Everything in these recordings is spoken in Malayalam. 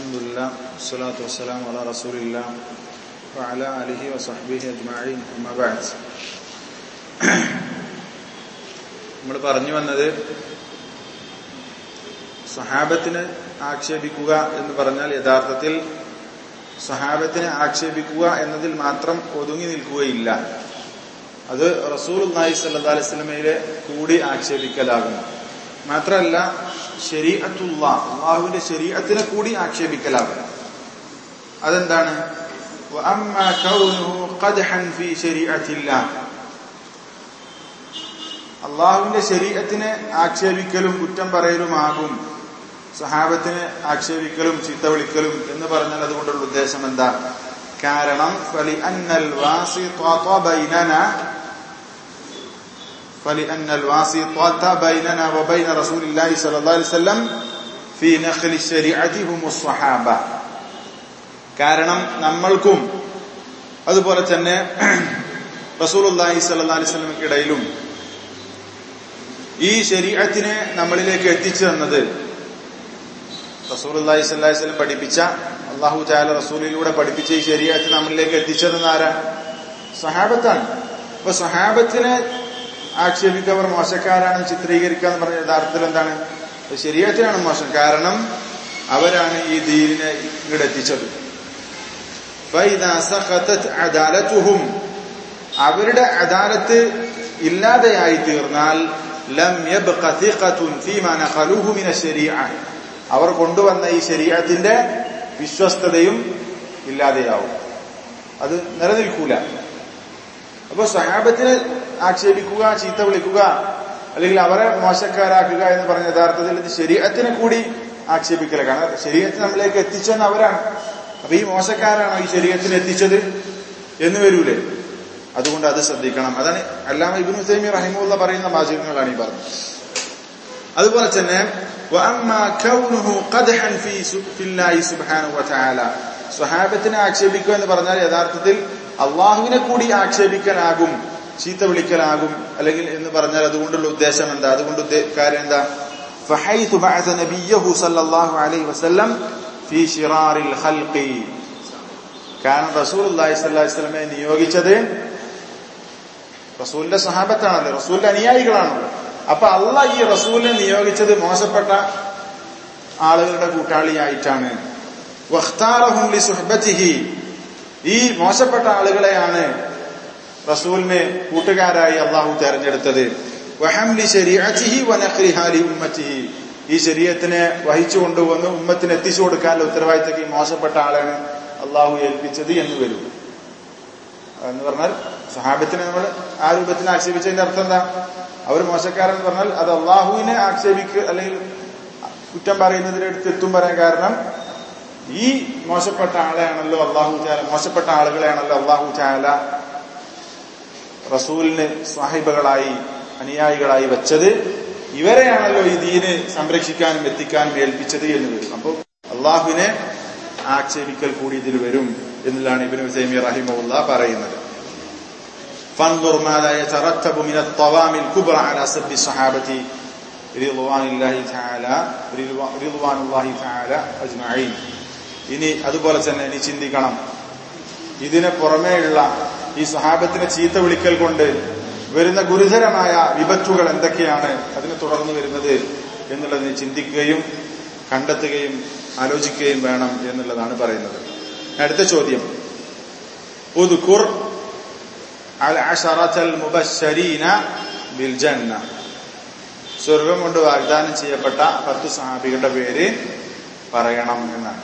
الحمد لله والصلاة والسلام على رسول الله وعلى آله وصحبه أجمعين أما بعد നമ്മൾ പറഞ്ഞു വന്നത് സഹാബത്തിനെ ആക്ഷേപിക്കുക എന്ന് പറഞ്ഞാൽ യഥാർത്ഥത്തിൽ സഹാബത്തിനെ ആക്ഷേപിക്കുക എന്നതിൽ മാത്രം ഒതുങ്ങി നിൽക്കുകയില്ല അത് റസൂൽ നായി സല്ലാ അലൈസ്ലമയിലെ കൂടി ആക്ഷേപിക്കലാകുന്നു മാത്രമല്ല ശരീഅത്തുള്ള അള്ളാഹുവിന്റെ ശരീഅത്തിനെ കൂടി ആക്ഷേപിക്കലാകും അതെന്താണ് അള്ളാഹുവിന്റെ ശരീരത്തിനെ ആക്ഷേപിക്കലും കുറ്റം പറയലുമാകും സഹാബത്തിനെ ആക്ഷേപിക്കലും ചീത്ത വിളിക്കലും എന്ന് പറഞ്ഞാൽ അതുകൊണ്ടുള്ള ഉദ്ദേശം എന്താ കാരണം فلأن الواسطة بيننا وبين رسول الله صلى الله عليه وسلم في نخل الشريعة هم الصحابة കാരണം നമ്മൾക്കും അതുപോലെ തന്നെ റസൂലുള്ളാഹി സ്വല്ലല്ലാഹി അലൈഹി വസല്ലമയ്ക്കിടയിലും ഈ ശരീഅത്തിനെ നമ്മളിലേക്ക് എത്തിച്ചു തന്നത് റസൂലുള്ളാഹി സ്വല്ലല്ലാഹി അലൈഹി വസല്ലം പഠിപ്പിച്ച അള്ളാഹു താല റസൂലിലൂടെ പഠിപ്പിച്ച ഈ ശരീഅത്ത് നമ്മളിലേക്ക് എത്തിച്ചതെന്ന് ആരാ സഹാബത്താണ് അപ്പൊ സഹാബത്തിനെ ആക്ഷേപിക്കവർ മോശക്കാരാണ് ചിത്രീകരിക്കുക എന്ന് പറഞ്ഞ യഥാർത്ഥത്തിൽ എന്താണ് ശരീരത്തിനാണ് മോശം കാരണം അവരാണ് ഈ ദീനിനെ ഇവിടെ എത്തിച്ചത് അദാലത്തുഹും അവരുടെ അദാലത്ത് ഇല്ലാതെയായി തീർന്നാൽ ലം അവർ കൊണ്ടുവന്ന ഈ ശരീരത്തിന്റെ വിശ്വസ്തതയും ഇല്ലാതെയാവും അത് നിലനിൽക്കൂല അപ്പൊ സഹാബത്തിനെ ആക്ഷേപിക്കുക ചീത്ത വിളിക്കുക അല്ലെങ്കിൽ അവരെ മോശക്കാരാക്കുക എന്ന് പറഞ്ഞ യഥാർത്ഥത്തിൽ ഇത് ശരീരത്തിനെ കൂടി ആക്ഷേപിക്കല കാരണം ശരീരത്തിന് നമ്മളിലേക്ക് എത്തിച്ചെന്ന് അവരാണ് അപ്പൊ ഈ മോശക്കാരാണോ ഈ ശരീരത്തിന് എത്തിച്ചത് എന്ന് വരൂലേ അതുകൊണ്ട് അത് ശ്രദ്ധിക്കണം അതാണ് അല്ലാമ ഇബിൻ ഹുസൈമി റഹിമുള്ള പറയുന്ന വാചകങ്ങളാണ് ഈ പറഞ്ഞത് അതുപോലെ തന്നെ സ്വഹാബത്തിനെ ആക്ഷേപിക്കുക എന്ന് പറഞ്ഞാൽ യഥാർത്ഥത്തിൽ അള്ളാഹുവിനെ കൂടി ആക്ഷേപിക്കാനാകും ചീത്ത വിളിക്കലാകും അല്ലെങ്കിൽ എന്ന് പറഞ്ഞാൽ അതുകൊണ്ടുള്ള ഉദ്ദേശം എന്താ അതുകൊണ്ട് കാര്യം എന്താ فحيث بعث نبيه صلى الله عليه وسلم في شرار الخلق കാരണം റസൂൽ അള്ളാഹി സ്വല്ലി സ്വലമെ നിയോഗിച്ചത് റസൂലിന്റെ സഹാബത്താണല്ലോ റസൂലിന്റെ അനുയായികളാണല്ലോ അപ്പൊ അള്ള ഈ റസൂലിനെ നിയോഗിച്ചത് മോശപ്പെട്ട ആളുകളുടെ കൂട്ടാളിയായിട്ടാണ് ഈ മോശപ്പെട്ട ആളുകളെയാണ് റസൂലിന് കൂട്ടുകാരായി അള്ളാഹു തെരഞ്ഞെടുത്തത് ഈ ശരീരത്തിനെ വഹിച്ചു കൊണ്ടുവന്ന് ഉമ്മത്തിന് എത്തിച്ചു കൊടുക്കാനുള്ള ഉത്തരവാദിത്തക്ക് ഈ മോശപ്പെട്ട ആളാണ് അള്ളാഹു ഏൽപ്പിച്ചത് എന്ന് വരും എന്ന് പറഞ്ഞാൽ സഹാബത്തിനെ നമ്മൾ ആ രൂപത്തിന് ആക്ഷേപിച്ചതിന്റെ അർത്ഥം എന്താ അവർ മോശക്കാരെന്ന് പറഞ്ഞാൽ അത് അള്ളാഹുവിനെ ആക്ഷേപിക്കുക അല്ലെങ്കിൽ കുറ്റം പറയുന്നതിനടുത്ത് എത്തും പറയാൻ കാരണം ഈ മോശപ്പെട്ട ആളെയാണല്ലോ അള്ളാഹു ചാല മോശപ്പെട്ട ആളുകളെയാണല്ലോ അള്ളാഹു ചാല റസൂലിന് സാഹിബകളായി അനുയായികളായി വെച്ചത് ഇവരെയാണല്ലോ ഈ ദീന് സംരക്ഷിക്കാനും എത്തിക്കാനും ഏൽപ്പിച്ചത് എന്ന് വരും അപ്പോൾ അള്ളാഹുവിനെ ആക്ഷേപിക്കൽ കൂടി ഇതിൽ വരും എന്നുള്ളതാണ് ഇബിൻ ഹുസൈമി റഹിമുള്ള പറയുന്നത് فانظر ماذا يترتب من الطوام الكبرى على سب الصحابة رضوان الله تعالى رضوان الله تعالى أجمعين ഇനി അതുപോലെ തന്നെ ഇനി ചിന്തിക്കണം ഇതിന് പുറമേയുള്ള ഈ സ്വഹാബത്തിനെ ചീത്ത വിളിക്കൽ കൊണ്ട് വരുന്ന ഗുരുതരമായ വിപത്തുകൾ എന്തൊക്കെയാണ് അതിനെ തുടർന്ന് വരുന്നത് എന്നുള്ളത് ചിന്തിക്കുകയും കണ്ടെത്തുകയും ആലോചിക്കുകയും വേണം എന്നുള്ളതാണ് പറയുന്നത് അടുത്ത ചോദ്യം ഉദ്ഖുർ സ്വർഗം കൊണ്ട് വാഗ്ദാനം ചെയ്യപ്പെട്ട പത്ത് സഹാബികളുടെ പേര് പറയണം എന്നാണ്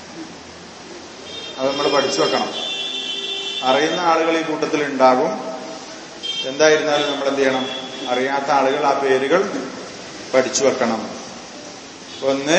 അത് നമ്മൾ പഠിച്ചു വെക്കണം അറിയുന്ന ആളുകൾ ഈ കൂട്ടത്തിൽ ഉണ്ടാകും എന്തായിരുന്നാലും നമ്മൾ എന്ത് ചെയ്യണം അറിയാത്ത ആളുകൾ ആ പേരുകൾ പഠിച്ചു വെക്കണം ഒന്ന്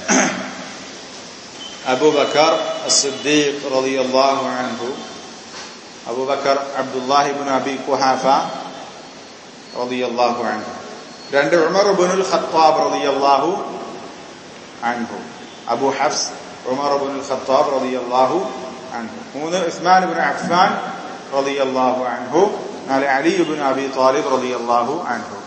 അബൂബക്കർ സിദ്ദീഖ് റളിയല്ലാഹു അൻഹു അബൂബക്കർ അബ്ദുല്ലാഹിബിൻ അബി കുഹാഫ റളിയല്ലാഹു അൻഹു രണ്ട് ഉമർ ഇബ്നുൽ ഖത്താബ് റളിയല്ലാഹു അൻഹു അബു ഹഫ്സ് ഉമർ ഇബ്നുൽ ഖത്താബ് റളിയല്ലാഹു അൻഹു മൂന്ന് ഉസ്മാൻ ഇബ്നു അഫ്ഫാൻ റളിയല്ലാഹു അൻഹു നാല് അലി ഇബ്നു അബി താലിബ് റളിയല്ലാഹു അൻഹു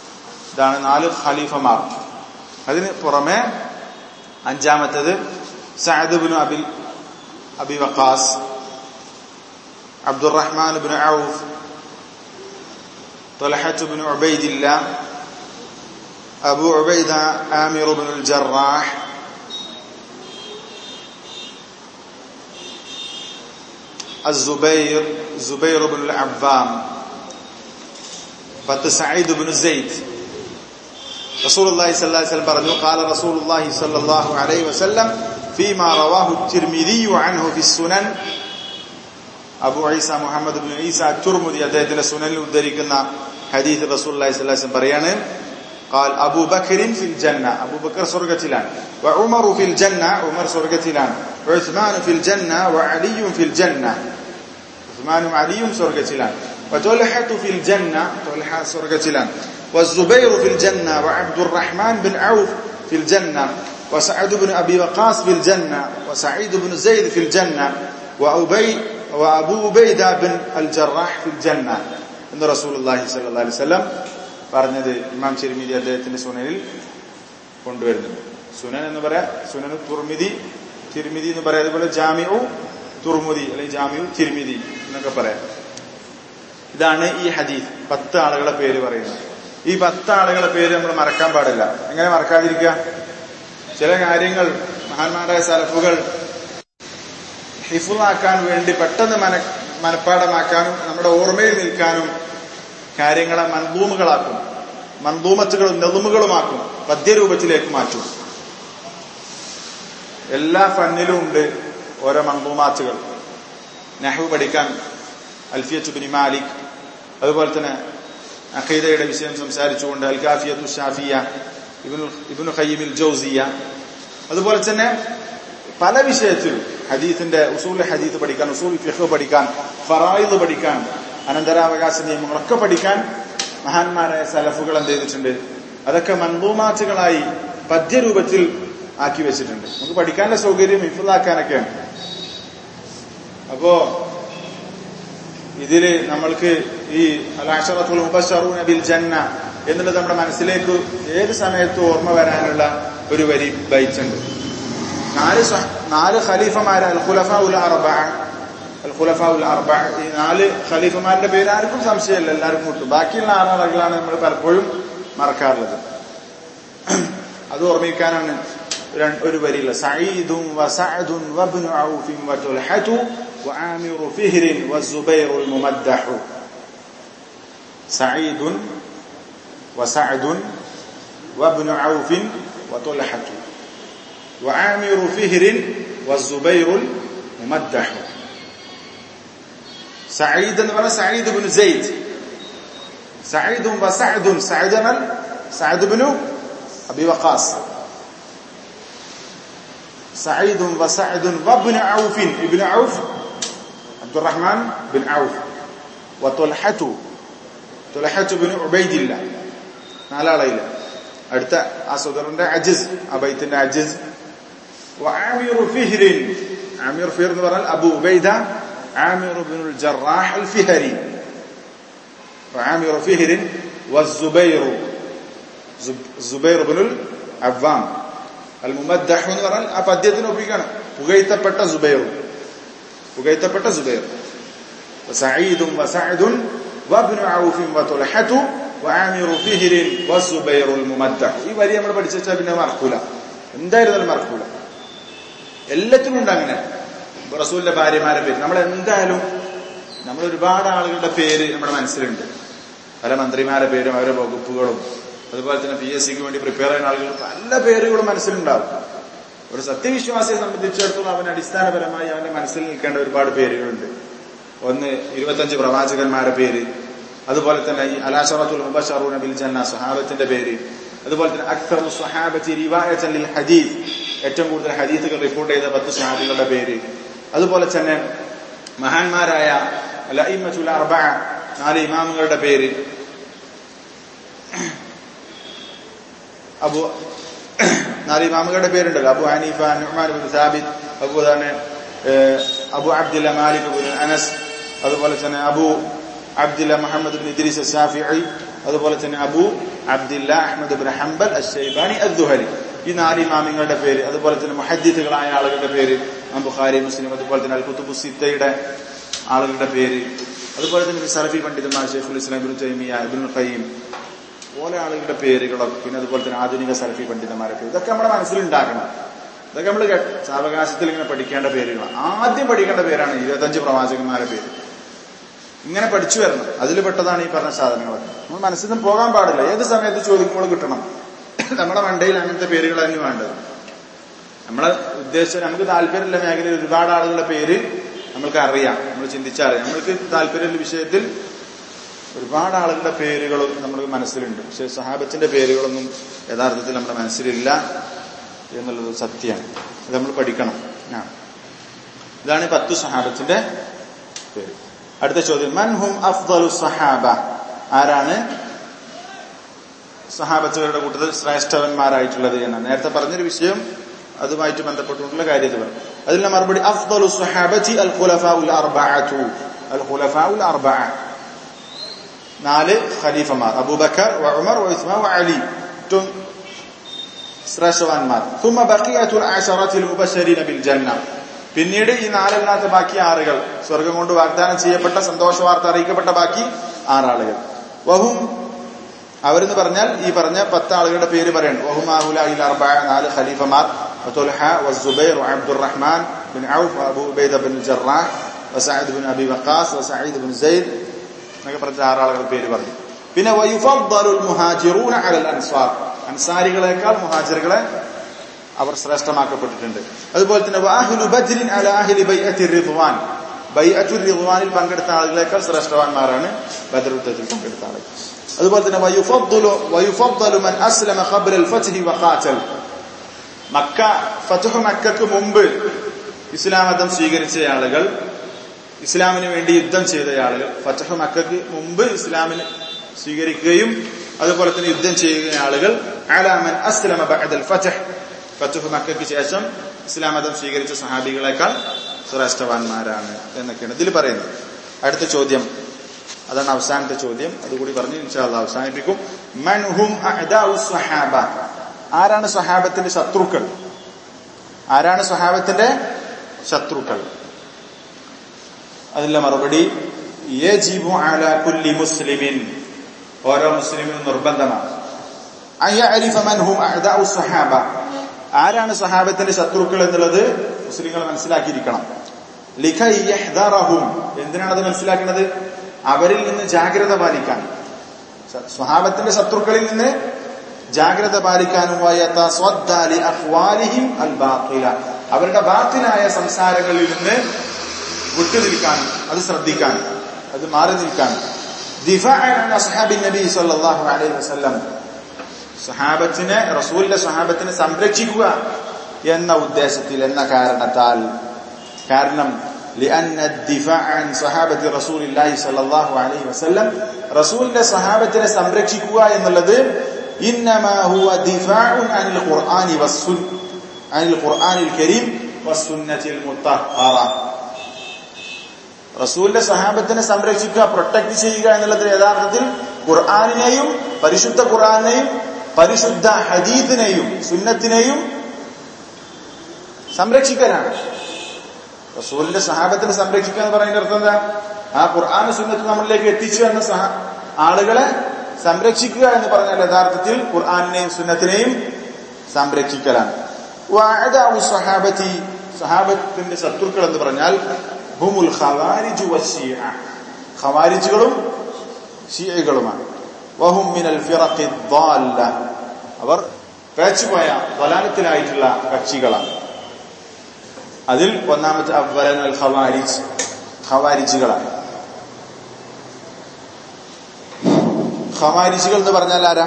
ഇതാണ് നാല് ഖലീഫമാർ അതിന് പുറമെ അഞ്ചാമത്തത് سعد بن أبي أبي وقاص عبد الرحمن بن عوف طلحة بن عبيد الله أبو عبيدة آمر بن الجراح الزبير زبير بن العبام പത്ത് സയ്യിദ് ബിൻ സെയ്ദ് റസൂലുള്ളാഹി സ്വല്ലല്ലാഹി അലൈഹി വസല്ലം പറഞ്ഞു قال رسول الله صلى الله عليه وسلم فيما رواه الترمذي عنه في السنن അബു ഈസ മുഹമ്മദ് ബിൻ ഈസ തുർമുദി അദ്ദേഹത്തിന്റെ സുനനിൽ ഉദ്ധരിക്കുന്ന ഹദീസ് റസൂലുള്ളാഹി സ്വല്ലല്ലാഹി അലൈഹി വസല്ലം പറയാണ് قال ابو بكر في الجنه ابو بكر സ്വർഗ്ഗത്തിലാണ് وعمر في الجنه عمر സ്വർഗ്ഗത്തിലാണ് وعثمان في الجنه وعلي في الجنه ഉസ്മാനും അലിയും സ്വർഗ്ഗത്തിലാണ് وطلحة في الجنة طلحة سرقتلان والزبير في الجنة وعبد الرحمن بن عوف في الجنة وسعد بن أبي وقاص في الجنة وسعيد بن زيد في الجنة وأبي وأبو عبيدة بن الجراح في الجنة എന്ന് റസൂലുള്ളാഹി സ്വല്ലല്ലാഹി അലൈഹി വസല്ലം പറഞ്ഞത് ഇമാം ചിരിമിതി അദ്ദേഹത്തിന്റെ സുനനിൽ കൊണ്ടുവരുന്നുണ്ട് സുനൻ എന്ന് പറയാ സുനൻ തുർമിതി തിരുമിതി എന്ന് പറയാം അതുപോലെ ജാമിഉ തുർമുദി അല്ലെങ്കിൽ ജാമിഉ തിരുമിതി എന്നൊക്കെ പറയാം ഇതാണ് ഈ ഹദീസ് പത്ത് ആളുകളെ പേര് പറയുന്നത് ഈ പത്ത് ആളുകളെ പേര് നമ്മൾ മറക്കാൻ പാടില്ല എങ്ങനെ മറക്കാതിരിക്കുക ചില കാര്യങ്ങൾ മഹാന്മാരായ സലഫുകൾ ഹിഫുളാക്കാൻ വേണ്ടി പെട്ടെന്ന് മന മനഃപ്പാടമാക്കാനും നമ്മുടെ ഓർമ്മയിൽ നിൽക്കാനും കാര്യങ്ങളെ മൻദൂമുകളാക്കും മൻദൂമത്തുകളും നെതുമുകളുമാക്കും പദ്യരൂപത്തിലേക്ക് മാറ്റും എല്ലാ ഫന്നിലും ഉണ്ട് ഓരോ മൻദൂമാത്തുകൾ നെഹു പഠിക്കാൻ അൽഫിയത്ത് ബിൻ മാലിക് അതുപോലെ തന്നെ അഖീദയുടെ വിഷയം സംസാരിച്ചുകൊണ്ട് അൽ കാഫിയത്തു ഷാഫിയ ഇബിനു ഖയ്യിമിൽ ജൗസിയ അതുപോലെ തന്നെ പല വിഷയത്തിലും ഹദീത്തിന്റെ ഉസൂൽ ഹദീത്ത് പഠിക്കാൻ ഉസൂൽ ഫിഖ് പഠിക്കാൻ ഫറായിദ് പഠിക്കാൻ അനന്തരാവകാശ നിയമങ്ങളൊക്കെ പഠിക്കാൻ മഹാന്മാരായ സലഫുകൾ എന്ത് ചെയ്തിട്ടുണ്ട് അതൊക്കെ മൻദൂമാറ്റുകളായി പദ്യരൂപത്തിൽ ആക്കി വെച്ചിട്ടുണ്ട് നമുക്ക് പഠിക്കാനുള്ള സൗകര്യം ഇഫുള്ളാക്കാനൊക്കെയാണ് അപ്പോ ഇതില് നമ്മൾക്ക് ഈ അലാഷറത്തുൽ മുബഷറൂന ബിൽ ജന്ന എന്നുള്ളത് നമ്മുടെ മനസ്സിലേക്ക് ഏത് സമയത്തും ഓർമ്മ വരാനുള്ള ഒരു വരി ബൈച്ചുണ്ട് നാല് നാല് ഖലീഫമാര് അൽ ഖുലഫ ഉൽ അർബ അൽ ഖുലഫ ഉൽ അർബ ഈ നാല് ഖലീഫമാരുടെ പേര് ആർക്കും സംശയമില്ല എല്ലാവർക്കും കിട്ടും ബാക്കിയുള്ള ആറാളുകളാണ് നമ്മൾ പലപ്പോഴും മറക്കാറുള്ളത് അത് ഓർമ്മിക്കാനാണ് ഒരു വരിയില്ല സഈദും വസഅദും വബ്നു ഔഫിൻ വതുൽഹതു وعامر فهر والزبير الممدح سعيد وسعد وابن عوف وطلحة وعامر فهر والزبير الممدح سعيد ولا سعيد بن زيد سعيد وسعد سعد سعد بن أبي وقاص سعيد وسعد وابن عوف ابن عوف عبد الرحمن بن عوف وطلحة طلحة بن عبيد الله നാലാളയില്ല അടുത്ത ആ സുദറിന്റെ അജിസ് ആ ബൈത്തിന്റെ അജിസ് وعامر فهر عامر فهر എന്ന് പറഞ്ഞാൽ അബു ഉബൈദ عامر بن الجراح الفهري وعامر فهر والزبير زبير بن العوام الممدح എന്ന് പറഞ്ഞാൽ ആ പദ്യത്തിന് ഒപ്പിക്കാണ് പുകഴ്ത്തപ്പെട്ട സുബൈറും പുകഴ്ത്തപ്പെട്ട സുബൈർ سعيد وسعد وابن عوف وطلحة وعامر فهر والزبير الممدح ഈ വരി നമ്മൾ പഠിച്ചാൽ പിന്നെ മറക്കൂല എന്തായിരുന്നാലും മറക്കൂല എല്ലാത്തിനും ഉണ്ട് അങ്ങനെ റസൂലിന്റെ ഭാര്യമാരെ പേര് നമ്മൾ എന്തായാലും നമ്മൾ ഒരുപാട് ആളുകളുടെ പേര് നമ്മുടെ മനസ്സിലുണ്ട് പല മന്ത്രിമാരെ പേരും അവരുടെ വകുപ്പുകളും അതുപോലെ തന്നെ പി എസ് സിക്ക് വേണ്ടി പ്രിപ്പയർ ചെയ്യുന്ന ആളുകൾ പല പേരുകളും മനസ്സിലുണ്ടാവും ഒരു സത്യവിശ്വാസിയെ സംബന്ധിച്ചിടത്തോളം അവന് അടിസ്ഥാനപരമായി അവന്റെ മനസ്സിൽ നിൽക്കേണ്ട ഒരുപാട് പേരുകളുണ്ട് ഒന്ന് ഇരുപത്തഞ്ച് പ്രവാചകന്മാരുടെ പേര് അതുപോലെ തന്നെ ഈ അലാഷറത്തുൽ മുബഷറൂന ബിൽ ജന്ന സ്വഹാബത്തിന്റെ പേര് അതുപോലെ തന്നെ അക്സർ സ്വഹാബത്തി റിവായത്തൻ ലിൽ ഹദീസ് ഏറ്റവും കൂടുതൽ ഹദീസുകൾ റിപ്പോർട്ട് ചെയ്ത പത്ത് സ്വഹാബികളുടെ പേര് അതുപോലെ തന്നെ മഹാന്മാരായ ലൈമത്തുൽ അർബ നാല് ഇമാമുകളുടെ പേര് അബു നാല് ഇമാമുകളുടെ പേരുണ്ടല്ലോ അബു ഹനീഫ നുഹ്മാൻ ബിൻ സാബിദ് അതുപോലെ തന്നെ അബു അബ്ദുല്ല മാലിക് ബിൻ അനസ് അതുപോലെ തന്നെ അബു അബ്ദുല്ല മുഹമ്മദ് ബിൻ ഇദ്രീസ് ഷാഫിഇ അതുപോലെ തന്നെ അബു അബ്ദുല്ല അഹമ്മദ് ബിൻ ഹംബൽ അഷൈബാനി അദ്ദുഹലി ഈ നാല് ഇമാമിങ്ങളുടെ പേര് അതുപോലെ തന്നെ മുഹദ്ദീത്തുകളായ ആളുകളുടെ പേര് ഇമാം ബുഖാരി മുസ്ലിം അതുപോലെ തന്നെ അൽ കുത്തുബു സിത്തയുടെ ആളുകളുടെ പേര് അതുപോലെ തന്നെ സലഫി പണ്ഡിതന്മാർ ഷെയ്ഖുൽ ഇസ്ലാം ഇബ്നു തൈമിയ ഇബ്നുൽ ഖയ്യിം പോലെ ആളുകളുടെ പേരുകളൊക്കെ പിന്നെ അതുപോലെ തന്നെ ആധുനിക സലഫി പണ്ഡിതന്മാരെ പേര് ഇതൊക്കെ നമ്മുടെ മനസ്സിലുണ്ടാക്കണം ഇതൊക്കെ നമ്മൾ സാവകാശത്തിൽ ഇങ്ങനെ പഠിക്കേണ്ട പേരുകളാണ് ആദ്യം പഠിക്കേണ്ട പേരാണ് ഇരുപത്തഞ്ച് പ്രവാചകന്മാരെ പേര് ഇങ്ങനെ പഠിച്ചു വരണം അതിൽ പെട്ടതാണ് ഈ പറഞ്ഞ സാധനങ്ങളൊക്കെ നമ്മൾ മനസ്സിൽ നിന്ന് പോകാൻ പാടില്ല ഏത് സമയത്ത് ചോദിക്കുമ്പോൾ കിട്ടണം നമ്മുടെ മണ്ടയിൽ അങ്ങനത്തെ പേരുകൾ തന്നെ വേണ്ടത് നമ്മളെ ഉദ്ദേശിച്ച നമുക്ക് താല്പര്യമുള്ള മേഖലയിൽ ഒരുപാട് ആളുകളുടെ പേര് നമ്മൾക്ക് അറിയാം നമ്മൾ ചിന്തിച്ചറിയാം നമ്മൾക്ക് താല്പര്യമുള്ള വിഷയത്തിൽ ഒരുപാട് ആളുകളുടെ പേരുകളും നമ്മുടെ മനസ്സിലുണ്ട് പക്ഷെ സഹാബത്തിന്റെ പേരുകളൊന്നും യഥാർത്ഥത്തിൽ നമ്മുടെ മനസ്സിലില്ല എന്നുള്ളത് സത്യമാണ് അത് നമ്മൾ പഠിക്കണം ആ. ഇതാണ് ഈ പത്തു സഹാബത്തിന്റെ പേര് അടുത്ത ചോദ്യം മൻഹും അഫ്ദലു സഹാബ ആരാണ് സഹാബത്തുകളുടെ കൂട്ടത്തിൽ ശ്രേഷ്ഠവന്മാരായിട്ടുള്ളത് എന്ന് നേരത്തെ പറഞ്ഞൊരു വിഷയം അതുമായിട്ട് ബന്ധപ്പെട്ടുകൊണ്ടുള്ള കാര്യത്തിൽ പറഞ്ഞു അതിന്റെ മറുപടി അഫ്ദലു സഹാബത്തി അൽ ഖുലഫാഉൽ അർബഅതു അൽ ഖുലഫാഉൽ അർബഅ നാല് ഖലീഫമാർ അബൂബക്കർ വ ഉമർ വ ഉസ്മാൻ വ അലി ഏറ്റവും ശ്രേഷ്ഠവാന്മാർ ثم بقيه العشره المبشرين بالجنه പിന്നീട് ഈ നാലല്ലാത്ത ബാക്കി ആറുകൾ സ്വർഗം കൊണ്ട് വാഗ്ദാനം ചെയ്യപ്പെട്ട സന്തോഷ വാർത്ത അറിയിക്കപ്പെട്ട ബാക്കി ആറാളുകൾ വഹും അവരെന്ന് പറഞ്ഞാൽ ഈ പറഞ്ഞ പത്ത് ആളുകളുടെ പേര് പറയണം വഹുമാഹുല അർബഅ നാല് ഖലീഫമാർ വതുൽഹ വസുബൈർ വഅബ്ദുറഹ്മാൻ ബിൻ ഔഫ് അബൂ ഉബൈദ ബിൻ ജറാഹ് വസഅദ് ബിൻ അബി വഖാസ് വസഈദ് ബിൻ സെയ്ദ് എന്നൊക്കെ പറഞ്ഞ ആറാളുകളുടെ പേര് പറഞ്ഞു പിന്നെ വയുഫദ്ദലുൽ മുഹാജിറൂന അലൽ അൻസാർ അൻസാരികളെക്കാൾ മുഹാജിറുകളെ അവർ ശ്രേഷ്ഠമാക്കപ്പെട്ടിട്ടുണ്ട് അതുപോലെ തന്നെ വാഹിലു ബജ്രിൻ അല അഹ്ലി ബൈഅത്തി റിദ്വാൻ ബൈഅത്തു റിദ്വാനിൽ പങ്കെടുത്ത ആളുകളെക്കാൾ ശ്രേഷ്ഠവാന്മാരാണ് ബദർ യുദ്ധത്തിൽ പങ്കെടുത്ത ആളുകൾ അതുപോലെ തന്നെ വയുഫദ്ദലു വയുഫദ്ദലു മൻ അസ്ലമ ഖബ്ല അൽ ഫത്ഹി വഖാതൽ മക്ക ഫത്ഹു മക്കക്ക് മുമ്പ് ഇസ്ലാം മതം സ്വീകരിച്ച ആളുകൾ ഇസ്ലാമിന് വേണ്ടി യുദ്ധം ചെയ്ത ആളുകൾ ഫതഹ് മക്കക്ക് മുമ്പ് ഇസ്ലാമിന് സ്വീകരിക്കുകയും അതുപോലെ തന്നെ യുദ്ധം ചെയ്യുന്ന ആളുകൾ അലാമൻ അസ്ലമ ബഅദൽ ഫതഹ് ഫതഹ് മക്കക്ക് ശേഷം ഇസ്ലാം മതം സ്വീകരിച്ച സഹാബികളെക്കാൾ ശ്രേഷ്ഠവാന്മാരാണ് എന്നൊക്കെയാണ് ഇതിൽ പറയുന്നത് അടുത്ത ചോദ്യം അതാണ് അവസാനത്തെ ചോദ്യം അതുകൂടി പറഞ്ഞ് ഇൻഷാല്ല അവസാനിപ്പിക്കും മൻഹും അഅദാഉ സ്വഹാബ ആരാണ് സ്വഹാബത്തിന്റെ ശത്രുക്കൾ ആരാണ് സ്വഹാബത്തിന്റെ ശത്രുക്കൾ അതിന്റെ മറുപടി യജിബു അലാ കുല്ലി മുസ്ലിമിൻ ഓരോ മുസ്ലിമിനും നിർബന്ധമാണ് അയ്യഅരിഫ മൻഹും അഅദാഉ സ്വഹാബ ആരാണ് സ്വഹാബത്തിന്റെ ശത്രുക്കൾ എന്നുള്ളത് മുസ്ലിങ്ങൾ മനസ്സിലാക്കിയിരിക്കണം ലിഖൈ യഹ്ദറഹും എന്തിനാണ് അത് മനസ്സിലാക്കുന്നത് അവരിൽ നിന്ന് ജാഗ്രത പാലിക്കാൻ സ്വഹാബത്തിന്റെ ശത്രുക്കളിൽ നിന്ന് ജാഗ്രത പാലിക്കാനും വയതസ്വദ്ദാലി അഖ്വാലിഹിം അൽ ബാത്തില അവരുടെ ബാത്തിലായ സംസാരങ്ങളിൽ നിന്ന് വിട്ടുനിൽക്കാനും അത് ശ്രദ്ധിക്കാനും അത് മാറി നിൽക്കാനും നബി സല്ലല്ലാഹു അലൈഹി വസല്ലം സഹാബത്തിനെ റസൂലിന്റെ സഹാബത്തിനെ സംരക്ഷിക്കുക എന്ന ഉദ്ദേശത്തിൽ എന്ന കാരണത്താൽ കാരണം لأن الدفاع عن صحابة رسول الله صلى الله عليه وسلم റസൂലിന്റെ സഹാബത്തിനെ സംരക്ഷിക്കുക എന്നുള്ളത് إنما هو دفاع عن القرآن والسنة عن القرآن الكريم والسنة المطهرة റസൂലിന്റെ സഹാബത്തിനെ സംരക്ഷിക്കുക പ്രൊട്ടക്ട് ചെയ്യുക എന്നുള്ളത് യഥാർത്ഥത്തിൽ ഖുർആാനിനെയും പരിശുദ്ധ ഖുർആാനെയും പരിശുദ്ധ ഹദീദിനെയും സുന്നത്തിനെയും സംരക്ഷിക്കാനാണ് റസൂലിന്റെ സഹാബത്തിനെ സംരക്ഷിക്കുക എന്ന് പറയുന്ന അർത്ഥം എന്താ ആ ഖുർആൻ സുന്നത്ത് നമ്മളിലേക്ക് എത്തിച്ചു എന്ന സഹ ആളുകളെ സംരക്ഷിക്കുക എന്ന് പറഞ്ഞാൽ യഥാർത്ഥത്തിൽ ഖുർആാനിനെയും സുന്നത്തിനെയും സംരക്ഷിക്കലാണ് സഹാബത്തി സഹാബത്തിന്റെ ശത്രുക്കൾ എന്ന് പറഞ്ഞാൽ ഹുമുൽ ഖവാരിജു വശിയ ഖവാരിജുകളും ഷിയകളുമാണ് വഹും മിനൽ ഫിറഖി ദ്വാല്ല അവർ പേച്ചുപോയ വലാലത്തിലായിട്ടുള്ള കക്ഷികളാണ് അതിൽ ഒന്നാമത്തെ അവലൻ അൽ ഖവാരിജ് ഖവാരിജുകളാണ് ഖവാരിജുകൾ എന്ന് പറഞ്ഞാൽ ആരാ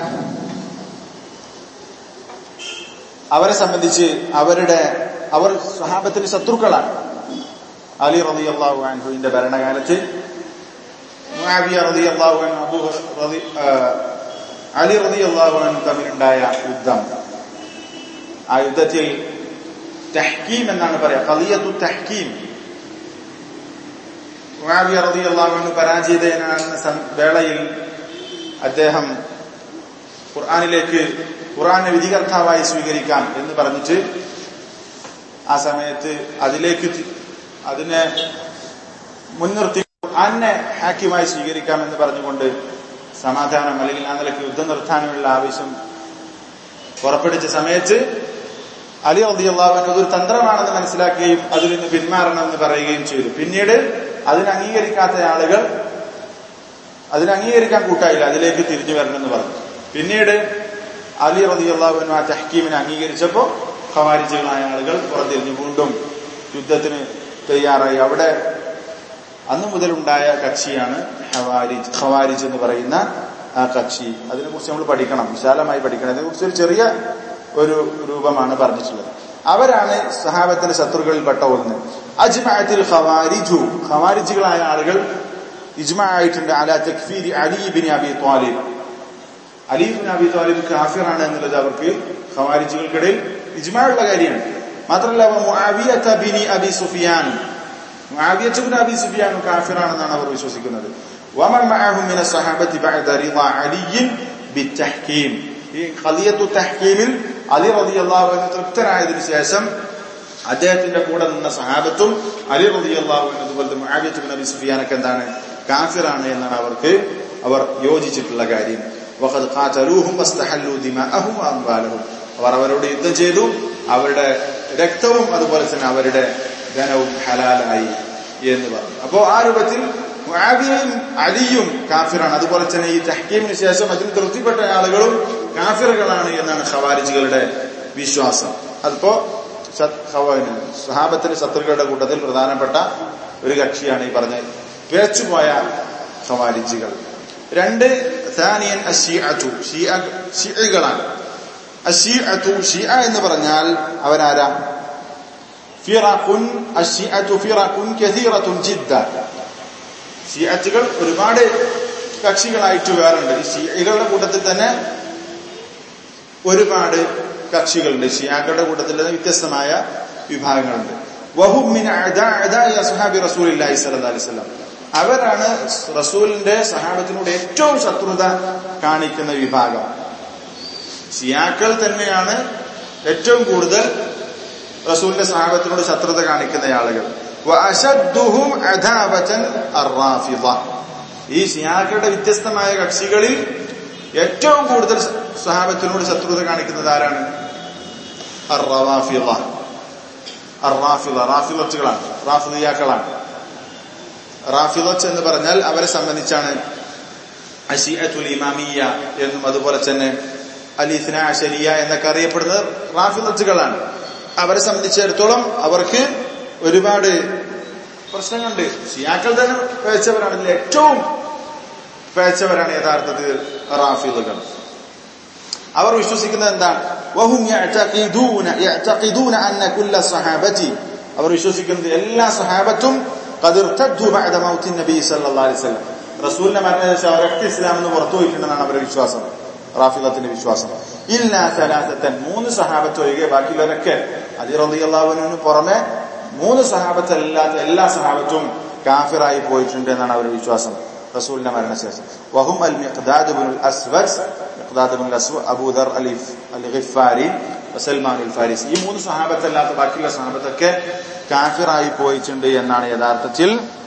അവരെ സംബന്ധിച്ച് അവരുടെ അവർ സ്വഹാബത്തിന്റെ ശത്രുക്കളാണ് അലി റതി അള്ളാഹു അൻഹുവിന്റെ ഭരണകാലത്ത് മുആവിയ റതി അള്ളാഹു അബു റതി അലി റതി അള്ളാഹു അൻഹു തമ്മിലുണ്ടായ യുദ്ധം ആ യുദ്ധത്തിൽ തഹ്കീം എന്നാണ് പറയാ കളിയത്തു തഹ്കീം മുആവിയ റതി അള്ളാഹു അൻഹു പരാജിതനാകുന്ന വേളയിൽ അദ്ദേഹം ഖുർആാനിലേക്ക് ഖുറാനെ വിധികർത്താവായി സ്വീകരിക്കാം എന്ന് പറഞ്ഞിട്ട് ആ സമയത്ത് അതിലേക്ക് തി- അതിനെ മുൻനിർത്തി ഖുർആനെ ഹാക്കിമായി സ്വീകരിക്കാമെന്ന് പറഞ്ഞുകൊണ്ട് സമാധാനം അല്ലെങ്കിൽ ആ നിലയ്ക്ക് യുദ്ധം നിർത്താനുള്ള ആവശ്യം പുറപ്പെടുവിച്ച സമയത്ത് അലി അള്ളാഹുവിന് അതൊരു തന്ത്രമാണെന്ന് മനസ്സിലാക്കുകയും അതിൽ നിന്ന് പിന്മാറണമെന്ന് പറയുകയും ചെയ്തു പിന്നീട് അതിന് അംഗീകരിക്കാത്ത ആളുകൾ അതിന് അംഗീകരിക്കാൻ കൂട്ടായില്ല അതിലേക്ക് തിരിഞ്ഞു വരണമെന്ന് പറഞ്ഞു പിന്നീട് അലി റതി അള്ളാഹുവിനും ആ തഹ്കീമിനെ അംഗീകരിച്ചപ്പോൾ ഖവാരിജുകളായ ആളുകൾ പുറത്തിരിഞ്ഞു വീണ്ടും യുദ്ധത്തിന് തയ്യാറായി അവിടെ അന്നു മുതലുണ്ടായ കക്ഷിയാണ് ഹവാരിജ് ഖവാരിജ് എന്ന് പറയുന്ന ആ കക്ഷി അതിനെക്കുറിച്ച് നമ്മൾ പഠിക്കണം വിശാലമായി പഠിക്കണം അതിനെക്കുറിച്ച് ഒരു ചെറിയ ഒരു രൂപമാണ് പറഞ്ഞിട്ടുള്ളത് അവരാണ് സഹാബത്തിന്റെ ശത്രുക്കളിൽപ്പെട്ട ഒന്ന് അജ്മഅത്തിൽ ഖവാരിജു ഖവാരിജുകളായ ആളുകൾ ഇജ്മ ആയിട്ടുണ്ട് അല തക്ഫീരി അലി ബിൻ അബി ത്വാലിബ് അലി ബിൻ അബി ത്വാലിബ് കാഫിറാണ് എന്നുള്ളത് അവർക്ക് ഖവാരിജുകൾക്കിടയിൽ ഇജ്മയുള്ള കാര്യമാണ് മാത്രമല്ല അവർ മുആവിയത ബിനി അബി സുഫിയാൻ മുആവിയത്ത് ബിൻ അബി സുഫിയാൻ കാഫിറാണെന്നാണ് അവർ വിശ്വസിക്കുന്നത് വമൻ മഅഹു മിന സഹാബത്തി ബഅദ റിളാ അലി ബിത്തഹ്കീം ഈ ഖദിയത്തു തഹ്കീമിൽ അലി റളിയല്ലാഹു അൻഹു തൃപ്തനായതിനു ശേഷം അദ്ദേഹത്തിന്റെ കൂടെ നിന്ന സഹാബത്തും അലി റളിയല്ലാഹു അൻഹു അതുപോലെ മുആവിയത്ത് ബിൻ അബി സുഫിയാനൊക്കെ എന്താണ് കാഫിറാണ് എന്നാണ് അവർക്ക് അവർ യോജിച്ചിട്ടുള്ള കാര്യം വഖദ് ഖാതലൂഹും വസ്തഹല്ലു ദിമാഅഹും വഅംവാലഹും അവർ അവരോട് യുദ്ധം ചെയ്തു അവരുടെ രക്തവും അതുപോലെ തന്നെ അവരുടെ ധനവും ഹലാലായി എന്ന് പറഞ്ഞു അപ്പോ ആ രൂപത്തിൽ മുആവിയയും അലിയും കാഫിറാണ് അതുപോലെ തന്നെ ഈ തഹ്കീമിന് ശേഷം അതിന് തൃപ്തിപ്പെട്ട ആളുകളും കാഫിറുകളാണ് എന്നാണ് ഖവാരിജുകളുടെ വിശ്വാസം അതിപ്പോ സ- ഖവാ- സഹാബത്തിന്റെ ശത്രുക്കളുടെ കൂട്ടത്തിൽ പ്രധാനപ്പെട്ട ഒരു കക്ഷിയാണ് ഈ പറഞ്ഞ പേച്ചുപോയ ഖവാരിജുകൾ രണ്ട് സാനിയൻ അഷിഅതു ഷിഅകളാണ് അഷിഅതു ഷിഅ എന്ന് പറഞ്ഞാൽ അവരാരാ ഫിറഖുൻ അഷിഅതു ഫിറഖുൻ കസീറത്തുൻ ജിദ്ദ ഷിഅത്തുകൾ ഒരുപാട് കക്ഷികളായിട്ട് വേറുണ്ട് ഈ ഷിഅകളുടെ കൂട്ടത്തിൽ തന്നെ ഒരുപാട് കക്ഷികളുണ്ട് ഷിയാക്കളുടെ കൂട്ടത്തിൽ തന്നെ വ്യത്യസ്തമായ വിഭാഗങ്ങളുണ്ട് വഹും മിൻ അഅദാ- അഅദാഇ അസ്ഹാബി റസൂലില്ലാഹി സ്വല്ലല്ലാഹി അലൈഹി വസല്ലം അവരാണ് റസൂലിന്റെ സഹാബത്തിനോട് ഏറ്റവും ശത്രുത കാണിക്കുന്ന വിഭാഗം ഷിയാക്കൾ തന്നെയാണ് ഏറ്റവും കൂടുതൽ റസൂലിന്റെ സഹാബത്തിനോട് ശത്രുത കാണിക്കുന്ന ആളുകൾ വഅശദ്ദുഹും അദാവതൻ അർറാഫിദ ഈ ഷിയാക്കളുടെ വ്യത്യസ്തമായ കക്ഷികളിൽ ഏറ്റവും കൂടുതൽ സഹാബത്തിനോട് ശത്രുത കാണിക്കുന്നത് ആരാണ് അർറവാഫിദ അർറാഫിദ റാഫിദത്തുകളാണ് റാഫിദിയാക്കളാണ് റാഫിദത്ത് എന്ന് പറഞ്ഞാൽ അവരെ സംബന്ധിച്ചാണ് അഷിഅത്തുൽ ഇമാമിയ എന്നും അതുപോലെ തന്നെ അലിസ്ന അഷരിയ എന്നൊക്കെ അറിയപ്പെടുന്നത് റാഫിദത്തുകളാണ് അവരെ സംബന്ധിച്ചിടത്തോളം അവർക്ക് ഒരുപാട് പ്രശ്നങ്ങളുണ്ട് ഷിയാക്കൾ തന്നെ പേച്ചവരാണ് ഇതിൽ ഏറ്റവും പേച്ചവരാണ് യഥാർത്ഥത്തിൽ റാഫിദുകൾ അവർ വിശ്വസിക്കുന്നത് എന്താണ് വഹും യഅ്തഖിദൂന യഅ്തഖിദൂന അന്ന കുല്ല സഹാബതി അവർ വിശ്വസിക്കുന്നത് എല്ലാ സഹാബത്തും ഖദ് ഇർതദ്ദു ബഅദ മൗത്തി നബി സല്ലല്ലാഹു അലൈഹി വസല്ലം റസൂലിന്റെ മരണശേഷം അവരൊക്കെ ഇസ്ലാമിൽ നിന്ന് പുറത്തു പോയിട്ടുണ്ടെന്നാണ് അവരുടെ വിശ്വാസം റാഫിദത്തിന്റെ വിശ്വാസം ഇല്ല സലാസത്തൻ മൂന്ന് സഹാബത്ത് ഒഴികെ ബാക്കിയുള്ളവരൊക്കെ അലി റളിയല്ലാഹുവിന് പുറമെ മൂന്ന് സഹാബത്ത് അല്ലാത്ത എല്ലാ സഹാബത്തും കാഫിറായി പോയിട്ടുണ്ട് എന്നാണ് അവരുടെ വിശ്വാസം റസൂലിന്റെ മരണശേഷം വഹും അൽ മിഖ്ദാദ് ബിൻ അസ്വദ് മിഖ്ദാദ് ബിൻ അസ്വദ് അബൂദർ അലിഫ് അൽ ഗിഫാരി സൽമാൻ അൽ ഫാരിസ് ഈ മൂന്ന് സഹാബത്തല്ലാത്ത ബാക്കിയുള്ള സഹാബത്തൊക്കെ കാഫിറായി പോയിട്ടുണ്ട് എന്നാണ് യഥാർത്ഥത്തിൽ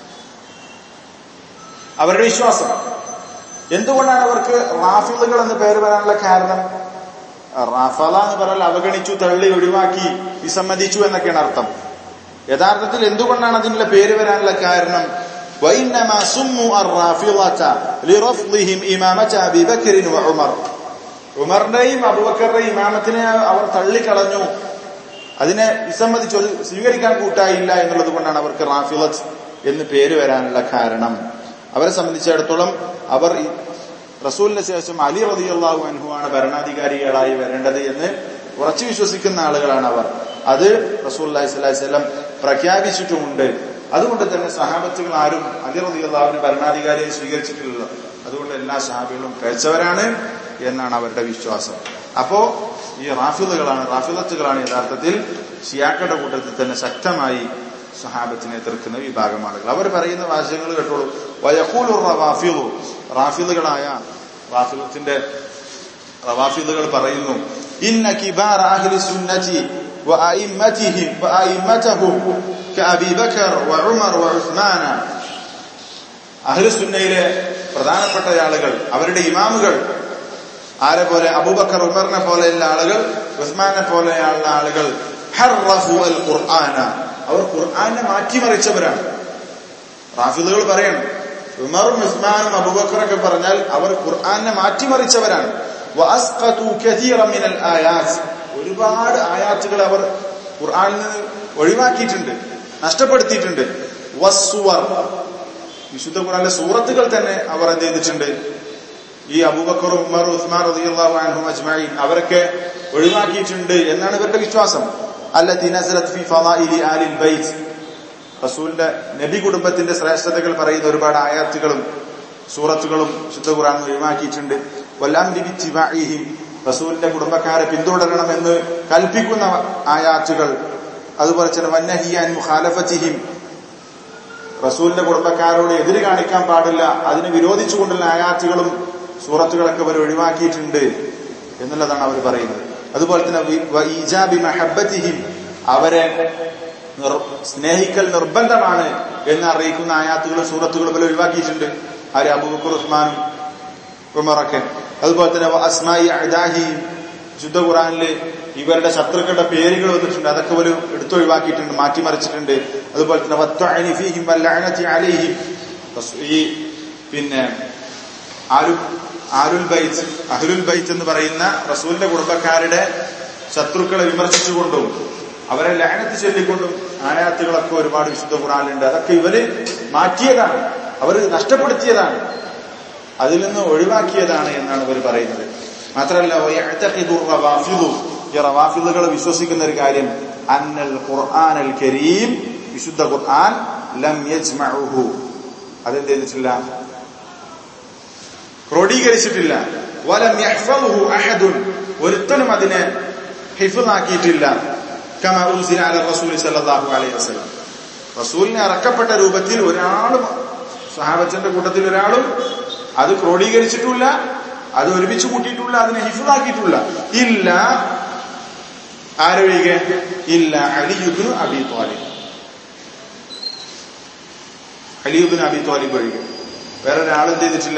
അവരുടെ വിശ്വാസം എന്തുകൊണ്ടാണ് അവർക്ക് റാഫിളുകൾ എന്ന് പേര് വരാനുള്ള കാരണം റാഫല എന്ന് പറഞ്ഞാൽ അവഗണിച്ചു തള്ളി ഒഴിവാക്കി വിസമ്മതിച്ചു എന്നൊക്കെയാണ് അർത്ഥം യഥാർത്ഥത്തിൽ എന്തുകൊണ്ടാണ് അതിനുള്ള പേര് വരാനുള്ള കാരണം وإنما سموا الرافضة لرفضهم إمامة أبي بكر وعمر ഉമറിന്റെയും അബുബക്കറുടെയും ഇമാമത്തിനെ അവർ തള്ളിക്കളഞ്ഞു അതിനെ വിസമ്മതിച്ചു അത് സ്വീകരിക്കാൻ കൂട്ടായില്ല എന്നുള്ളത് കൊണ്ടാണ് അവർക്ക് റാഫിലത്ത് എന്ന് പേര് വരാനുള്ള കാരണം അവരെ സംബന്ധിച്ചിടത്തോളം അവർ ഈ റസൂലിന് ശേഷം അലി റതിയല്ലാഹു അൻഹുവാണ് ഭരണാധികാരികളായി വരേണ്ടത് എന്ന് ഉറച്ചു വിശ്വസിക്കുന്ന ആളുകളാണ് അവർ അത് റസൂൽ അലൈഹി സ്വലാഹി സ്വലം പ്രഖ്യാപിച്ചിട്ടുമുണ്ട് അതുകൊണ്ട് തന്നെ സഹാബത്തുകൾ ആരും അലി റതിയല്ലാഹുവിന് ഭരണാധികാരിയെ സ്വീകരിച്ചിട്ടില്ലല്ലോ അതുകൊണ്ട് എല്ലാ സഹാബികളും കഴിച്ചവരാണ് എന്നാണ് അവരുടെ വിശ്വാസം അപ്പോ ഈ റാഫിദുകളാണ് റാഫിദത്തുകളാണ് യഥാർത്ഥത്തിൽ ഷിയാക്കളുടെ കൂട്ടത്തിൽ തന്നെ ശക്തമായി സഹാബത്തിനെ എതിർക്കുന്ന വിഭാഗം ആളുകൾ അവർ പറയുന്ന വാചകങ്ങൾ കേട്ടോളൂ വയക്കൂലു റാഫിദു റാഫിദുകളായ റാഫിദത്തിന്റെ റവാഫിദുകൾ പറയുന്നു ഇന്ന കിബാർ അഹ്ലി സുന്നതി وأئمتهم وأئمتهم كأبي بكر وعمر وعثمان അഹ്ലു സുന്നയിലെ പ്രധാനപ്പെട്ട ആളുകൾ അവരുടെ ഇമാമുകൾ ആരെ പോലെ അബൂബക്കർ ഉമറിനെ പോലെയുള്ള ആളുകൾ ഉസ്മാനെ പോലെയുള്ള ആളുകൾ ഹർറഫു അൽ ഖുർആന അവർ ഖുർആനെ മാറ്റിമറിച്ചവരാണ് റാഫിദുകൾ പറയണം ഉമറും ഉസ്മാനും അബൂബക്കറൊക്കെ പറഞ്ഞാൽ അവർ ഖുർആനെ മാറ്റിമറിച്ചവരാണ് വഅസ്ഖതു കസീറ മിനൽ ആയാത്ത് ഒരുപാട് ആയാത്തുകൾ അവർ ഖുർആനിൽ നിന്ന് ഒഴിവാക്കിയിട്ടുണ്ട് നഷ്ടപ്പെടുത്തിയിട്ടുണ്ട് വസ്സുവർ വിശുദ്ധ ഖുർആനിലെ സൂറത്തുകൾ തന്നെ അവർ എന്ത് ചെയ്തിട്ടുണ്ട് ഈ അബൂബക്കർ ഉമർ ഉസ്മാൻ റളിയല്ലാഹു അൻഹും അജ്മഈൻ അവരൊക്കെ ഒഴിവാക്കിയിട്ടുണ്ട് എന്നാണ് ഇവരുടെ വിശ്വാസം അല്ലത്തി നസലത് ഫി ഫളാഇലി ആലിൽ ബൈത്ത് റസൂലിന്റെ നബി കുടുംബത്തിന്റെ ശ്രേഷ്ഠതകൾ പറയുന്ന ഒരുപാട് ആയാത്തുകളും സൂറത്തുകളും വിശുദ്ധ ഖുർആൻ ഒഴിവാക്കിയിട്ടുണ്ട് വല്ലാം ലിബിത്തിബാഇഹിം റസൂലിന്റെ കുടുംബക്കാരെ പിന്തുടരണമെന്ന് കൽപ്പിക്കുന്ന ആയാത്തുകൾ അതുപോലെ തന്നെ വന്നഹിയാൻ മുഖാലഫത്തിഹിം റസൂലിന്റെ കുടുംബക്കാരോട് എതിര് കാണിക്കാൻ പാടില്ല അതിനെ വിരോധിച്ചുകൊണ്ടുള്ള ആയാത്തുകളും സൂറത്തുകളൊക്കെ അവർ ഒഴിവാക്കിയിട്ടുണ്ട് എന്നുള്ളതാണ് അവർ പറയുന്നത് അതുപോലെ തന്നെ ഈജാബി മഹബത്തിഹിം അവരെ സ്നേഹിക്കൽ നിർബന്ധമാണ് എന്ന് അറിയിക്കുന്ന ആയാത്തുകളും സൂറത്തുകളും അവർ ഒഴിവാക്കിയിട്ടുണ്ട് ആര് അബൂബക്കർ ഉസ്മാനും ഉമറൊക്കെ അതുപോലെ തന്നെ അസ്മായി അദാഹി ശുദ്ധ ഖുറാനില് ഇവരുടെ ശത്രുക്കളുടെ പേരുകൾ വന്നിട്ടുണ്ട് അതൊക്കെ ഒരു എടുത്തൊഴിവാക്കിയിട്ടുണ്ട് മാറ്റിമറിച്ചിട്ടുണ്ട് അതുപോലെ തന്നെ ഈ പിന്നെ ആരു ആരുൽ ബൈത്ത് അഹ്ലുൽ ബൈത്ത് എന്ന് പറയുന്ന റസൂലിന്റെ കുടുംബക്കാരുടെ ശത്രുക്കളെ വിമർശിച്ചുകൊണ്ടും അവരെ ലഹനത്ത് ചൊല്ലിക്കൊണ്ടും ആയാത്തുകളൊക്കെ ഒരുപാട് വിശുദ്ധ ഖുറാനിലുണ്ട് അതൊക്കെ ഇവര് മാറ്റിയതാണ് അവർ നഷ്ടപ്പെടുത്തിയതാണ് അതിൽ നിന്ന് ഒഴിവാക്കിയതാണ് എന്നാണ് ഇവർ പറയുന്നത് മാത്രമല്ല ഈ റവാഫിദുകൾ വിശ്വസിക്കുന്ന ഒരു കാര്യം അന്നൽ ഖുർആൻ അൽ കരീം വിശുദ്ധ ഖുർആൻ ലം യജ്മഉഹു അതെന്ത് ചെയ്തിട്ടില്ല ക്രോഡീകരിച്ചിട്ടില്ല വലം യഹ്ഫളുഹു അഹദുൻ ഒരുത്തനും അതിനെ ഹിഫ്ളാക്കിയിട്ടില്ല കമ ഉൻസില അല റസൂൽ സല്ലല്ലാഹു അലൈഹി വസല്ലം റസൂലിനെ ഇറക്കപ്പെട്ട രൂപത്തിൽ ഒരാളും സഹാബത്തിന്റെ കൂട്ടത്തിൽ ഒരാളും അത് ക്രോഡീകരിച്ചിട്ടില്ല അത് ഒരുമിച്ച് കൂട്ടിയിട്ടില്ല അതിനെ ഹിഫുദാക്കിയിട്ടില്ല ഇല്ല ആരൊഴികെ ഇല്ല അലിയുബിന് അബി ത്വാലിബ് അലിയുബിന് അബി ത്വാലിബ് ഒഴികെ വേറെ ഒരാളും ചെയ്തിട്ടില്ല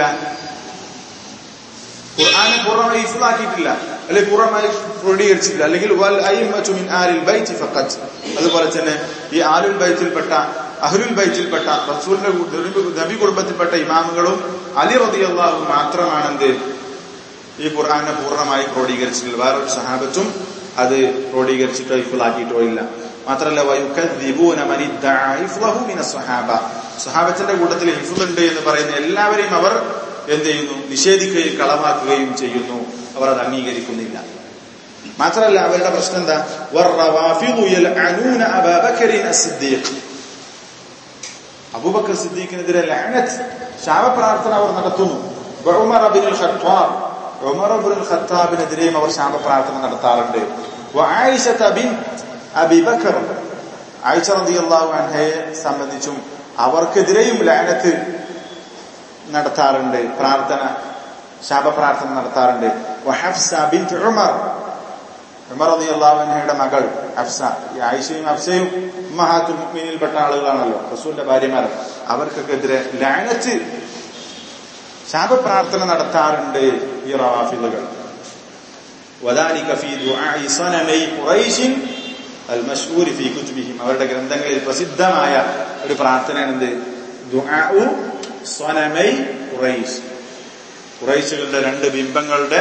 ഖുർആനെ പൂർണ്ണമായി ഹിഫുദാക്കിയിട്ടില്ല അല്ലെങ്കിൽ പൂർണ്ണമായി ക്രോഡീകരിച്ചിട്ടില്ല അല്ലെങ്കിൽ വൽ അയ്മതു മിൻ ആലിൽ ബൈത്തി ഫഖത്ത് അതുപോലെ തന്നെ ഈ ആലുൽ ബൈത്തിൽപ്പെട്ട അഹ്ലുൽ ബൈത്തിൽപ്പെട്ട റസൂലിന്റെ നബി കുടുംബത്തിൽപ്പെട്ട ഇമാമുകളും അലി റളിയല്ലാഹു മാത്രമാണെന്ത് ഈ ഖുർആനെ പൂർണ്ണമായി ക്രോഡീകരിച്ചിട്ടില്ല വേറൊരു സഹാബത്തും അത് ക്രോഡീകരിച്ചിട്ടോ ഇഫുലാക്കിയിട്ടോ ഇല്ല മാത്രമല്ല വയുക്കദ്ദിബൂന മൻ ഇദ്ദഅ ഇഫ്ളഹു മിന സ്വഹാബ സ്വഹാബത്തിന്റെ കൂട്ടത്തിൽ ഹിഫുലുണ്ട് എന്ന് പറയുന്ന എല്ലാവരെയും അവർ എന്ത് ചെയ്യുന്നു നിഷേധിക്കുകയും കളവാക്കുകയും ചെയ്യുന്നു അവർ അത് അംഗീകരിക്കുന്നില്ല മാത്രമല്ല അവരുടെ പ്രശ്നം എന്താ വറവാഫിദു യൽഅനൂന അബൂബക്കറിൻ അസ്സിദ്ദീഖ് അബൂബക്കർ സിദ്ദീഖിനെതിരെ ലഅനത്ത് ശാപപ്രാർത്ഥന അവർ നടത്തുന്നു ഉമർ അബിനുൽ ഖത്താബ് ഉമർ അബിനുൽ ഖത്താബിനെതിരെയും അവർ ശാപപ്രാർത്ഥന നടത്താറുണ്ട് വആയിഷത ബിൻത് അബി ബക്കർ ആയിഷ റളിയല്ലാഹു അൻഹയെ സംബന്ധിച്ചും അവർക്കെതിരെയും ലഅനത്ത് നടത്താറുണ്ട് പ്രാർത്ഥന ശാപപ്രാർത്ഥന നടത്താറുണ്ട് വഹഫ്സ ബിൻത് ഉമർ ഉമർ റളിയല്ലാഹു അൻഹയുടെ മകൾ ഹഫ്സ ഈ ആയിഷയും ഹഫ്സയും ഉമ്മഹാത്തുൽ മുഅ്മിനീൽപ്പെട്ട ആളുകളാണല്ലോ റസൂലിന്റെ ഭാര്യമാർ അവർക്കൊക്കെതിരെ ലഅനത്ത് ശാപപ്രാർത്ഥന നടത്താറുണ്ട് ഈ റവാഫിദുകൾ وذلك في دعاء صنمي قريش المشهور في كتبهم അവരുടെ ഗ്രന്ഥങ്ങളിൽ പ്രസിദ്ധമായ ഒരു പ്രാർത്ഥനയാണ് എന്ത് ദുആഉ സ്വനമൈ ഖുറൈശ് ഖുറൈശുകളുടെ രണ്ട് ബിംബങ്ങളുടെ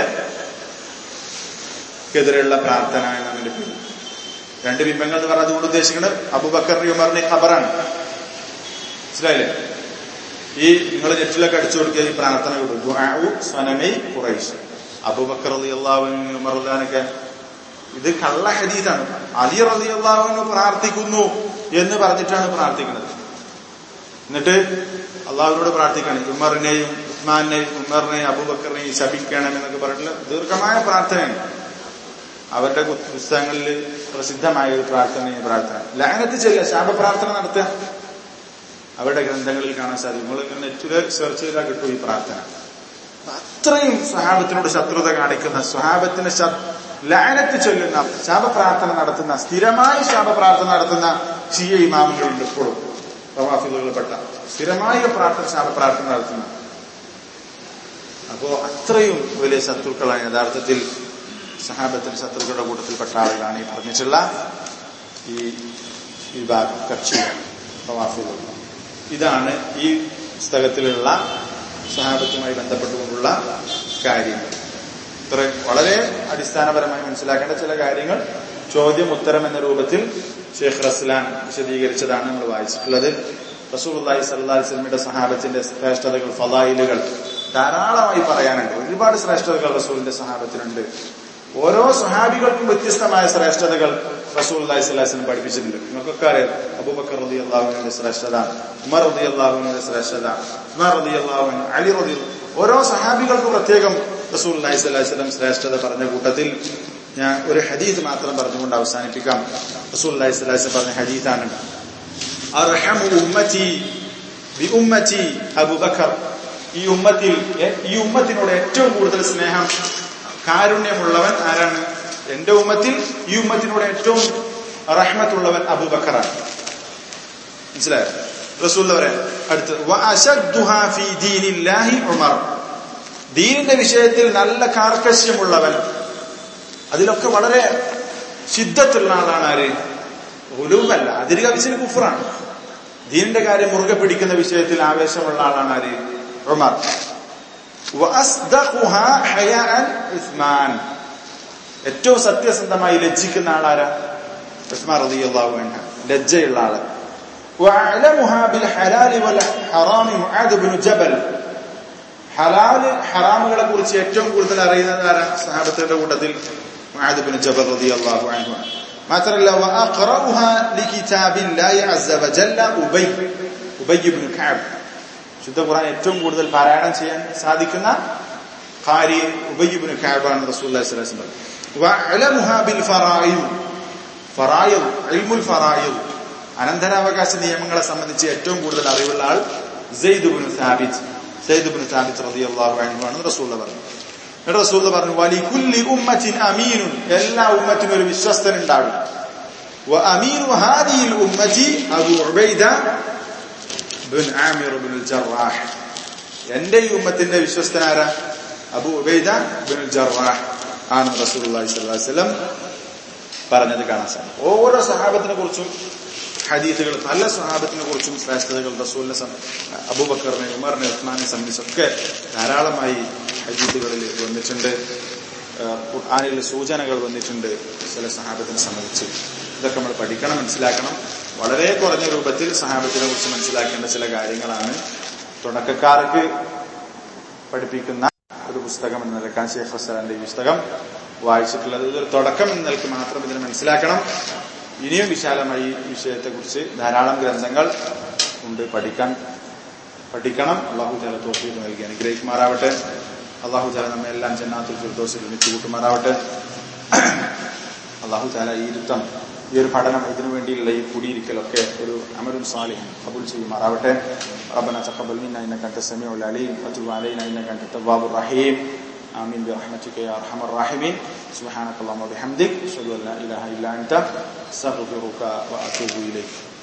എതിരെയുള്ള പ്രാർത്ഥന എന്നതിന്റെ പേര് രണ്ട് ബിംബങ്ങൾ എന്ന് പറഞ്ഞാൽ അതുകൊണ്ട് ഉദ്ദേശിക്കുന്നത് അബുബക്കർ ഉമറിന്റെ ഖബറാണ് മനസ്സിലായില്ലേ ഈ നിങ്ങൾ നെറ്റിലൊക്കെ അടിച്ചു കൊടുക്കിയ ഈ പ്രാർത്ഥന ദുആഉ സ്വനമൈ ഖുറൈശ് അബൂബക്കർ റളിയല്ലാഹുവിന് ഉമർ റളിയാനൊക്കെ ഇത് കള്ള ഹദീസാണ് അലി റളിയല്ലാഹുവിന് പ്രാർത്ഥിക്കുന്നു എന്ന് പറഞ്ഞിട്ടാണ് പ്രാർത്ഥിക്കുന്നത് എന്നിട്ട് അള്ളാഹുവിനോട് പ്രാർത്ഥിക്കണം ഉമറിനെയും ഉസ്മാനെയും ഉമറിനെയും അബൂബക്കറിനെയും ശപിക്കണം എന്നൊക്കെ പറഞ്ഞിട്ടുള്ള ദീർഘമായ പ്രാർത്ഥനയാണ് അവരുടെ പുസ്തകങ്ങളിൽ പ്രസിദ്ധമായ ഒരു പ്രാർത്ഥനയും പ്രാർത്ഥന ലാനത്ത് ചെല്ല ശാപപ്രാർത്ഥന നടത്തുക അവരുടെ ഗ്രന്ഥങ്ങളിൽ കാണാൻ സാധിക്കും നിങ്ങൾ നെറ്റില് സെർച്ച് ചെയ്താൽ കിട്ടും ഈ പ്രാർത്ഥന അത്രയും സ്വഹാബത്തിനോട് ശത്രുത കാണിക്കുന്ന സ്വഹാബത്തിന് ലാനത്ത് ചൊല്ലുന്ന ശാപപ്രാർത്ഥന നടത്തുന്ന സ്ഥിരമായി ശാപപ്രാർത്ഥന നടത്തുന്ന ഷിയ ഇമാമുകളുണ്ട് ഇപ്പോഴും പ്രവാസികളിൽപ്പെട്ട സ്ഥിരമായി പ്രാർത്ഥന ശാപപ്രാർത്ഥന നടത്തുന്ന അപ്പോ അത്രയും വലിയ ശത്രുക്കളാണ് യഥാർത്ഥത്തിൽ സഹാബത്തിന് ശത്രുക്കളുടെ കൂട്ടത്തിൽപ്പെട്ട ആളുകളാണ് ഈ പറഞ്ഞിട്ടുള്ള ഈ വിഭാഗം കക്ഷികൾ പ്രവാസികൾ ഇതാണ് ഈ പുസ്തകത്തിലുള്ള സഹാബത്തുമായി ബന്ധപ്പെട്ടുകൊണ്ടുള്ള കാര്യങ്ങൾ ഇത്ര വളരെ അടിസ്ഥാനപരമായി മനസ്സിലാക്കേണ്ട ചില കാര്യങ്ങൾ ചോദ്യം ഉത്തരം എന്ന രൂപത്തിൽ ഷെയ്ഖ് റസ്ലാൻ വിശദീകരിച്ചതാണ് നമ്മൾ വായിച്ചിട്ടുള്ളത് റസൂൽ അള്ളാഹി സല്ലാ വസ്ലമിയുടെ സഹാബത്തിന്റെ ശ്രേഷ്ഠതകൾ ഫലായിലുകൾ ധാരാളമായി പറയാനുണ്ട് ഒരുപാട് ശ്രേഷ്ഠതകൾ റസൂലിന്റെ സഹാബത്തിനുണ്ട് ഓരോ സഹാബികൾക്കും വ്യത്യസ്തമായ ശ്രേഷ്ഠതകൾ റസൂൽ അള്ളാഹി സ്വലാസ്ലം പഠിപ്പിച്ചിട്ടുണ്ട് നിങ്ങൾക്കൊക്കെ അറിയാം അബൂബക്കർ റതി അള്ളാഹുവിന്റെ ശ്രേഷ്ഠത ഉമർ റതി അള്ളാഹുവിന്റെ ശ്രേഷ്ഠത ഉമർ റതി അള്ളാഹുവിൻ അലി റതി ഓരോ സഹാബികൾക്കും പ്രത്യേകം റസൂൽ അള്ളാഹി സ്വലാഹി സ്വലം ശ്രേഷ്ഠത പറഞ്ഞ കൂട്ടത്തിൽ ഞാൻ ഒരു ഹദീസ് മാത്രം പറഞ്ഞുകൊണ്ട് അവസാനിപ്പിക്കാം റസൂൽ അള്ളാഹി സ്വലാഹി പറഞ്ഞ ഹദീസാണ് അർഹമു ഉമ്മത്തി ബി ഉമ്മത്തി അബൂബക്കർ ഈ ഉമ്മത്തിൽ ഈ ഉമ്മത്തിനോട് ഏറ്റവും കൂടുതൽ സ്നേഹം കാരുണ്യമുള്ളവൻ ആരാണ് എന്റെ ഉമ്മത്തിൽ ഈ ഉമ്മത്തിനോട് ഏറ്റവും റഹ്മത്തുള്ളവൻ അബൂബക്കറാണ് മനസ്സിലായോ റസൂൽ പറയാൻ അടുത്ത് ഉമർ ദീനിന്റെ വിഷയത്തിൽ നല്ല കാർക്കശ്യമുള്ളവൻ അതിലൊക്കെ വളരെ ശുദ്ധത്തുള്ള ആളാണ് ആര് ഒലുവല്ല അതിര് കവിച്ചിന് കുഫറാണ് ദീനിന്റെ കാര്യം മുറുകെ പിടിക്കുന്ന വിഷയത്തിൽ ആവേശമുള്ള ആളാണ് ആര് ഉമർ ഉസ്മാൻ ഏറ്റവും സത്യസന്ധമായി ലജ്ജിക്കുന്ന ആളാരാ ഉസ്മാൻ റളിയല്ലാഹു അൻഹു ലജ്ജയുള്ള ആള് وأعلمها بالحلال والحرام معاذ بن جبل ഹലാല് ഹറാമുകളെ കുറിച്ച് ഏറ്റവും കൂടുതൽ അറിയുന്നത് ആരാ സഹാബത്തിന്റെ കൂട്ടത്തിൽ മുആദ് ബിൻ ജബൽ റളിയല്ലാഹു അൻഹു മാത്രമല്ല وأقرأها لكتاب الله عز وجل أبي أبي بن كعب ശുദ്ധ ഖുർആൻ ഏറ്റവും കൂടുതൽ പാരായണം ചെയ്യാൻ സാധിക്കുന്ന ഖാരി ഉബയ്യബിന് കാബാണ് റസൂല്ലി സ്വലാസം പറഞ്ഞത് അനന്തരാവകാശ നിയമങ്ങളെ സംബന്ധിച്ച് ഏറ്റവും കൂടുതൽ അറിവുള്ള ആൾ സെയ്ദുബിന് സാബിത്ത് സെയ്ദുബിന് സാബിത്ത് റളിയല്ലാഹു അൻഹു ആണ് റസൂല്ല പറഞ്ഞത് റസൂല്ല പറഞ്ഞു വലി കുല്ലി ഉമ്മത്തിൻ അമീനുൻ എല്ലാ ഉമ്മത്തിനും ഒരു വിശ്വസ്തൻ ഉണ്ടാകും وأمين هذه الأمة أبو عبيدة ബിൻ ആമിർ ബിൻ ജറാഹ് എന്റെ ഈ ഉമ്മത്തിന്റെ വിശ്വസ്തനാര അബു ഉബൈദ ബിൻ ജറാഹ് ആണ് റസൂലുള്ളാഹി സ്വല്ലല്ലാഹി അലൈഹി വസല്ലം പറഞ്ഞത് കാണാൻ സാധിക്കും ഓരോ സഹാബത്തിനെ കുറിച്ചും ഹദീസുകൾ നല്ല സഹാബത്തിനെ കുറിച്ചും ശ്രേഷ്ഠതകൾ റസൂലിനെ അബൂബക്കറിനെ ഉമറിനെ ഉസ്മാനെ സംബന്ധിച്ചൊക്കെ ധാരാളമായി ഹദീസുകളിൽ വന്നിട്ടുണ്ട് ഖുർആാനിൽ സൂചനകൾ വന്നിട്ടുണ്ട് ചില സഹാബത്തിനെ സംബന്ധിച്ച് ഇതൊക്കെ നമ്മൾ പഠിക്കണം മനസ്സിലാക്കണം വളരെ കുറഞ്ഞ രൂപത്തിൽ സഹാബത്തിനെ കുറിച്ച് മനസ്സിലാക്കേണ്ട ചില കാര്യങ്ങളാണ് തുടക്കക്കാർക്ക് പഠിപ്പിക്കുന്ന ഒരു പുസ്തകം എന്ന നിലക്കാൻ ഷേഖ് ഹസലാന്റെ ഈ പുസ്തകം വായിച്ചിട്ടുള്ളത് ഇതൊരു തുടക്കം എന്ന നിലക്ക് മാത്രം ഇതിനെ മനസ്സിലാക്കണം ഇനിയും വിശാലമായി ഈ വിഷയത്തെക്കുറിച്ച് ധാരാളം ഗ്രന്ഥങ്ങൾ ഉണ്ട് പഠിക്കാൻ പഠിക്കണം അള്ളാഹു താല തോഫീക്ക് നൽകി അനുഗ്രഹിക്കുമാറാവട്ടെ അള്ളാഹു താല നമ്മെ എല്ലാം ജന്നാത്തുൽ ഫിർദോസിൽ ഒരുമിച്ച് കൂട്ടുമാറാവട്ടെ അള്ളാഹു താല ഈ ഇരുത്തം ഈ ഒരു പഠനം ഇതിനു വേണ്ടിയുള്ള ഈ കുടിയിരിക്കലൊക്കെ ഒരു അമരുൽ സാലിഹ് കബൂൽ ചെയ്യുമാറാവട്ടെ ربنا تقبل منا انك انت السميع العليم وتب علينا انك انت التواب الرحيم آمين برحمتك يا أرحم الراحمين سبحانك اللهم وبحمدك أشهد أن لا إله إلا أنت أستغفرك وأتوب إليك